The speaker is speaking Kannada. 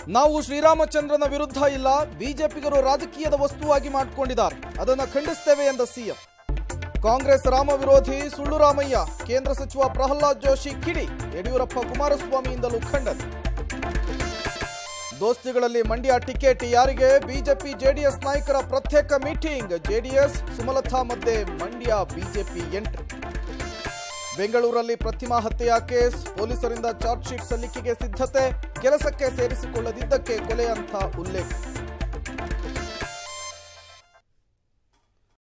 ನಾವು ಶ್ರೀರಾಮಚಂದ್ರನ ವಿರುದ್ಧ ಇಲ್ಲ ಬಿಜೆಪಿಗರು ರಾಜಕೀಯದ ವಸ್ತುವಾಗಿ ಮಾಡಿಕೊಂಡಿದ್ದಾರೆ ಅದನ್ನು ಖಂಡಿಸ್ತೇವೆ ಎಂದ ಸಿಎಂ ಕಾಂಗ್ರೆಸ್ ರಾಮ ವಿರೋಧಿ ಸುಳ್ಳು ರಾಮಯ್ಯ ಕೇಂದ್ರ ಸಚಿವ ಪ್ರಹ್ಲಾದ್ ಜೋಶಿ ಕಿಡಿ ಯಡಿಯೂರಪ್ಪ ಕುಮಾರಸ್ವಾಮಿಯಿಂದಲೂ ಖಂಡನೆ ದೋಸ್ತಿಗಳಲ್ಲಿ ಮಂಡ್ಯ ಟಿಕೆಟ್ ಯಾರಿಗೆ ಬಿಜೆಪಿ ಜೆಡಿಎಸ್ ನಾಯಕರ ಪ್ರತ್ಯೇಕ ಮೀಟಿಂಗ್ ಜೆಡಿಎಸ್ ಸುಮಲತಾ ಮಧ್ಯೆ ಮಂಡ್ಯ ಬಿಜೆಪಿ ಎಂಟ್ರಿ ಬೆಂಗಳೂರಲ್ಲಿ ಪ್ರತಿಮಾ ಹತ್ಯೆಯ ಕೇಸ್ ಪೊಲೀಸರಿಂದ ಚಾರ್ಜ್ ಶೀಟ್ ಸಲ್ಲಿಕೆಗೆ ಸಿದ್ಧತೆ ಕೆಲಸಕ್ಕೆ ಸೇರಿಸಿಕೊಳ್ಳದಿದ್ದಕ್ಕೆ ಕೊಲೆ ಅಂತ ಉಲ್ಲೇಖ